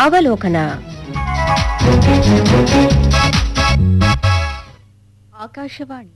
ಅವಲೋಕನ ಆಕಾಶವಾಣಿ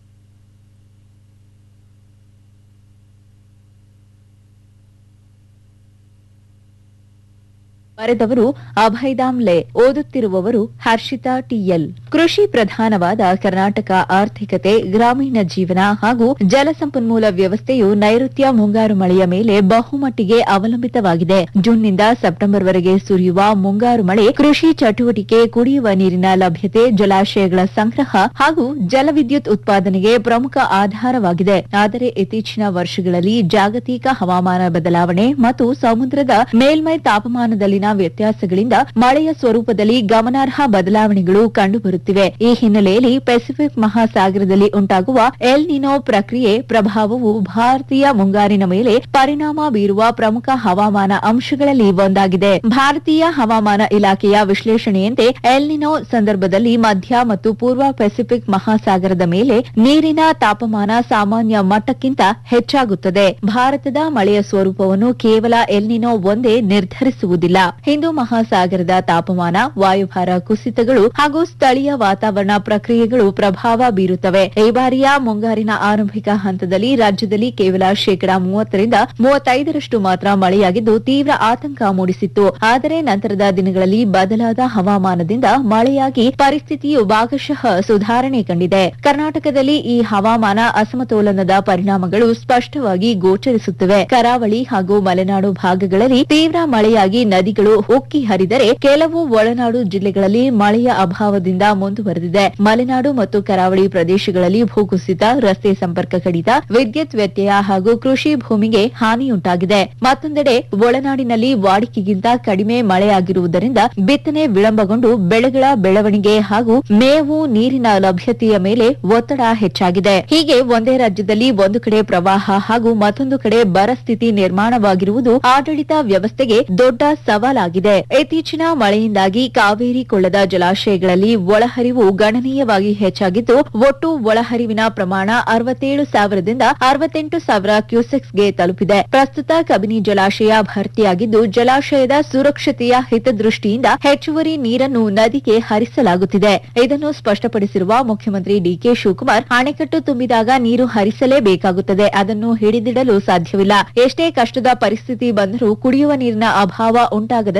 ಬರೆದವರು ಅಭಯ್ ದಾಮ್ಲೆ ಓದುತ್ತಿರುವವರು ಹರ್ಷಿತಾ ಟಿಎಲ್ ಕೃಷಿ ಪ್ರಧಾನವಾದ ಕರ್ನಾಟಕ ಆರ್ಥಿಕತೆ ಗ್ರಾಮೀಣ ಜೀವನ ಹಾಗೂ ಜಲಸಂಪನ್ಮೂಲ ವ್ಯವಸ್ಥೆಯು ನೈಋತ್ಯ ಮುಂಗಾರು ಮಳೆಯ ಮೇಲೆ ಬಹುಮಟ್ಟಿಗೆ ಅವಲಂಬಿತವಾಗಿದೆ ಜೂನ್ನಿಂದ ಸೆಪ್ಟೆಂಬರ್ವರೆಗೆ ಸುರಿಯುವ ಮುಂಗಾರು ಮಳೆ ಕೃಷಿ ಚಟುವಟಿಕೆ ಕುಡಿಯುವ ನೀರಿನ ಲಭ್ಯತೆ ಜಲಾಶಯಗಳ ಸಂಗ್ರಹ ಹಾಗೂ ಜಲವಿದ್ಯುತ್ ಉತ್ಪಾದನೆಗೆ ಪ್ರಮುಖ ಆಧಾರವಾಗಿದೆ ಆದರೆ ಇತ್ತೀಚಿನ ವರ್ಷಗಳಲ್ಲಿ ಜಾಗತಿಕ ಹವಾಮಾನ ಬದಲಾವಣೆ ಮತ್ತು ಸಮುದ್ರದ ಮೇಲ್ಮೈ ತಾಪಮಾನದಲ್ಲಿನ ವ್ಯತ್ಯಾಸಗಳಿಂದ ಮಳೆಯ ಸ್ವರೂಪದಲ್ಲಿ ಗಮನಾರ್ಹ ಬದಲಾವಣೆಗಳು ಕಂಡುಬರುತ್ತಿವೆ ಈ ಹಿನ್ನೆಲೆಯಲ್ಲಿ ಪೆಸಿಫಿಕ್ ಮಹಾಸಾಗರದಲ್ಲಿ ಉಂಟಾಗುವ ಎಲ್ ನಿನೋ ಪ್ರಕ್ರಿಯೆ ಪ್ರಭಾವವು ಭಾರತೀಯ ಮುಂಗಾರಿನ ಮೇಲೆ ಪರಿಣಾಮ ಬೀರುವ ಪ್ರಮುಖ ಹವಾಮಾನ ಅಂಶಗಳಲ್ಲಿ ಒಂದಾಗಿದೆ ಭಾರತೀಯ ಹವಾಮಾನ ಇಲಾಖೆಯ ವಿಶ್ಲೇಷಣೆಯಂತೆ ಎಲ್ ನಿನೋ ಸಂದರ್ಭದಲ್ಲಿ ಮಧ್ಯ ಮತ್ತು ಪೂರ್ವ ಪೆಸಿಫಿಕ್ ಮಹಾಸಾಗರದ ಮೇಲೆ ನೀರಿನ ತಾಪಮಾನ ಸಾಮಾನ್ಯ ಮಟ್ಟಕ್ಕಿಂತ ಹೆಚ್ಚಾಗುತ್ತದೆ ಭಾರತದ ಮಳೆಯ ಸ್ವರೂಪವನ್ನು ಕೇವಲ ಎಲ್ ನಿನೋ ಒಂದೇ ನಿರ್ಧರಿಸುವುದಿಲ್ಲ ಹಿಂದೂ ಮಹಾಸಾಗರದ ತಾಪಮಾನ ವಾಯುಭಾರ ಕುಸಿತಗಳು ಹಾಗೂ ಸ್ಥಳೀಯ ವಾತಾವರಣ ಪ್ರಕ್ರಿಯೆಗಳು ಪ್ರಭಾವ ಬೀರುತ್ತವೆ ಈ ಬಾರಿಯ ಮುಂಗಾರಿನ ಆರಂಭಿಕ ಹಂತದಲ್ಲಿ ರಾಜ್ಯದಲ್ಲಿ ಕೇವಲ ಶೇಕಡಾ ಮೂವತ್ತರಿಂದ ಮೂವತ್ತೈದರಷ್ಟು ಮಾತ್ರ ಮಳೆಯಾಗಿದ್ದು ತೀವ್ರ ಆತಂಕ ಮೂಡಿಸಿತ್ತು ಆದರೆ ನಂತರದ ದಿನಗಳಲ್ಲಿ ಬದಲಾದ ಹವಾಮಾನದಿಂದ ಮಳೆಯಾಗಿ ಪರಿಸ್ಥಿತಿಯು ಭಾಗಶಃ ಸುಧಾರಣೆ ಕಂಡಿದೆ ಕರ್ನಾಟಕದಲ್ಲಿ ಈ ಹವಾಮಾನ ಅಸಮತೋಲನದ ಪರಿಣಾಮಗಳು ಸ್ಪಷ್ಟವಾಗಿ ಗೋಚರಿಸುತ್ತಿವೆ ಕರಾವಳಿ ಹಾಗೂ ಮಲೆನಾಡು ಭಾಗಗಳಲ್ಲಿ ತೀವ್ರ ಮಳೆಯಾಗಿ ನದಿಗಳು ಉಕ್ಕಿ ಹರಿದರೆ ಕೆಲವು ಒಳನಾಡು ಜಿಲ್ಲೆಗಳಲ್ಲಿ ಮಳೆಯ ಅಭಾವದಿಂದ ಮುಂದುವರೆದಿದೆ ಮಲೆನಾಡು ಮತ್ತು ಕರಾವಳಿ ಪ್ರದೇಶಗಳಲ್ಲಿ ಭೂಕುಸಿತ ರಸ್ತೆ ಸಂಪರ್ಕ ಕಡಿತ ವಿದ್ಯುತ್ ವ್ಯತ್ಯಯ ಹಾಗೂ ಕೃಷಿ ಭೂಮಿಗೆ ಹಾನಿಯುಂಟಾಗಿದೆ ಮತ್ತೊಂದೆಡೆ ಒಳನಾಡಿನಲ್ಲಿ ವಾಡಿಕೆಗಿಂತ ಕಡಿಮೆ ಮಳೆಯಾಗಿರುವುದರಿಂದ ಬಿತ್ತನೆ ವಿಳಂಬಗೊಂಡು ಬೆಳೆಗಳ ಬೆಳವಣಿಗೆ ಹಾಗೂ ಮೇವು ನೀರಿನ ಲಭ್ಯತೆಯ ಮೇಲೆ ಒತ್ತಡ ಹೆಚ್ಚಾಗಿದೆ ಹೀಗೆ ಒಂದೇ ರಾಜ್ಯದಲ್ಲಿ ಒಂದು ಕಡೆ ಪ್ರವಾಹ ಹಾಗೂ ಮತ್ತೊಂದು ಕಡೆ ಬರ ಸ್ಥಿತಿ ನಿರ್ಮಾಣವಾಗಿರುವುದು ಆಡಳಿತ ವ್ಯವಸ್ಥೆಗೆ ದೊಡ್ಡ ಸವಾಲಾಗಿದೆ ಇತ್ತೀಚಿನ ಮಳೆಯಿಂದಾಗಿ ಕಾವೇರಿ ಕೊಳ್ಳದ ಜಲಾಶಯಗಳಲ್ಲಿ ಒಳಹರಿವು ಗಣನೀಯವಾಗಿ ಹೆಚ್ಚಾಗಿದ್ದು ಒಟ್ಟು ಒಳಹರಿವಿನ ಪ್ರಮಾಣ ಅರವತ್ತೇಳು ಸಾವಿರದಿಂದ ಅರವತ್ತೆಂಟು ಸಾವಿರ ಕ್ಯೂಸೆಕ್ಸ್ಗೆ ತಲುಪಿದೆ ಪ್ರಸ್ತುತ ಕಬಿನಿ ಜಲಾಶಯ ಭರ್ತಿಯಾಗಿದ್ದು ಜಲಾಶಯದ ಸುರಕ್ಷತೆಯ ಹಿತದೃಷ್ಟಿಯಿಂದ ಹೆಚ್ಚುವರಿ ನೀರನ್ನು ನದಿಗೆ ಹರಿಸಲಾಗುತ್ತಿದೆ ಇದನ್ನು ಸ್ಪಷ್ಟಪಡಿಸಿರುವ ಮುಖ್ಯಮಂತ್ರಿ ಡಿಕೆ ಶಿವಕುಮಾರ್ ಅಣೆಕಟ್ಟು ತುಂಬಿದಾಗ ನೀರು ಹರಿಸಲೇಬೇಕಾಗುತ್ತದೆ ಅದನ್ನು ಹಿಡಿದಿಡಲು ಸಾಧ್ಯವಿಲ್ಲ ಎಷ್ಟೇ ಕಷ್ಟದ ಪರಿಸ್ಥಿತಿ ಬಂದರೂ ಕುಡಿಯುವ ನೀರಿನ ಅಭಾವ ಉಂಟಾಗ